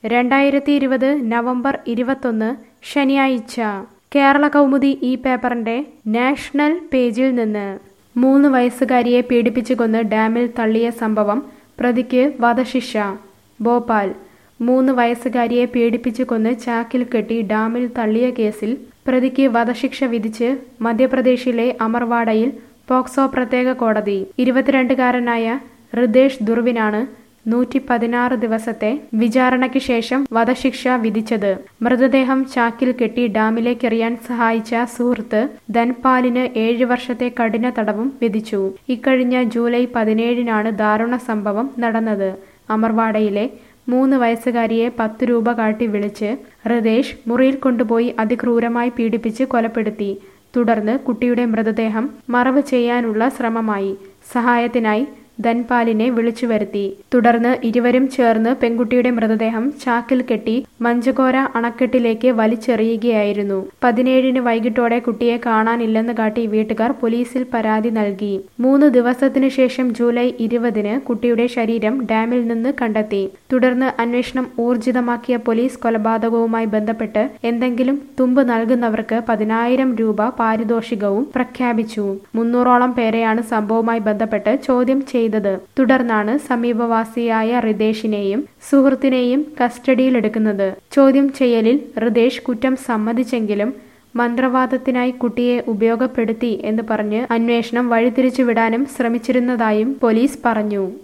രണ്ടായിരത്തി ഇരുപത് നവംബർ ഇരുപത്തൊന്ന് ശനിയാഴ്ച കേരള കൗമുദി ഈ പേപ്പറിന്റെ നാഷണൽ പേജിൽ നിന്ന് മൂന്ന് വയസ്സുകാരിയെ പീഡിപ്പിച്ചു കൊന്ന് ഡാമിൽ തള്ളിയ സംഭവം പ്രതിക്ക് വധശിക്ഷ ഭോപ്പാൽ മൂന്ന് വയസ്സുകാരിയെ പീഡിപ്പിച്ചു കൊന്ന് ചാക്കിൽ കെട്ടി ഡാമിൽ തള്ളിയ കേസിൽ പ്രതിക്ക് വധശിക്ഷ വിധിച്ച് മധ്യപ്രദേശിലെ അമർവാഡയിൽ പോക്സോ പ്രത്യേക കോടതി ഇരുപത്തിരണ്ടുകാരനായ ഹൃദേശ് ദുർവിനാണ് നൂറ്റി പതിനാറ് ദിവസത്തെ വിചാരണയ്ക്ക് ശേഷം വധശിക്ഷ വിധിച്ചത് മൃതദേഹം ചാക്കിൽ കെട്ടി ഡാമിലേക്കെറിയാൻ സഹായിച്ച സുഹൃത്ത് ധൻപാലിന് ഏഴ് വർഷത്തെ കഠിന തടവും വിധിച്ചു ഇക്കഴിഞ്ഞ ജൂലൈ പതിനേഴിനാണ് ദാരുണ സംഭവം നടന്നത് അമർവാഡയിലെ മൂന്ന് വയസ്സുകാരിയെ പത്ത് രൂപ കാട്ടി വിളിച്ച് ഹൃദേശ് മുറിയിൽ കൊണ്ടുപോയി അതിക്രൂരമായി പീഡിപ്പിച്ച് കൊലപ്പെടുത്തി തുടർന്ന് കുട്ടിയുടെ മൃതദേഹം മറവ് ചെയ്യാനുള്ള ശ്രമമായി സഹായത്തിനായി ധൻപാലിനെ വിളിച്ചു വരുത്തി തുടർന്ന് ഇരുവരും ചേർന്ന് പെൺകുട്ടിയുടെ മൃതദേഹം ചാക്കിൽ കെട്ടി മഞ്ചകോര അണക്കെട്ടിലേക്ക് വലിച്ചെറിയുകയായിരുന്നു പതിനേഴിന് വൈകിട്ടോടെ കുട്ടിയെ കാണാനില്ലെന്ന് കാട്ടി വീട്ടുകാർ പോലീസിൽ പരാതി നൽകി മൂന്ന് ദിവസത്തിനു ശേഷം ജൂലൈ ഇരുപതിന് കുട്ടിയുടെ ശരീരം ഡാമിൽ നിന്ന് കണ്ടെത്തി തുടർന്ന് അന്വേഷണം ഊർജിതമാക്കിയ പോലീസ് കൊലപാതകവുമായി ബന്ധപ്പെട്ട് എന്തെങ്കിലും തുമ്പ് നൽകുന്നവർക്ക് പതിനായിരം രൂപ പാരിതോഷികവും പ്രഖ്യാപിച്ചു മുന്നൂറോളം പേരെയാണ് സംഭവവുമായി ബന്ധപ്പെട്ട് ചോദ്യം ചെയ്തത് തുടർന്നാണ് സമീപവാസിയായ റിതേഷിനെയും സുഹൃത്തിനെയും കസ്റ്റഡിയിലെടുക്കുന്നത് ചോദ്യം ചെയ്യലിൽ റിതേഷ് കുറ്റം സമ്മതിച്ചെങ്കിലും മന്ത്രവാദത്തിനായി കുട്ടിയെ ഉപയോഗപ്പെടുത്തി എന്ന് പറഞ്ഞ് അന്വേഷണം വഴിതിരിച്ചുവിടാനും ശ്രമിച്ചിരുന്നതായും പോലീസ് പറഞ്ഞു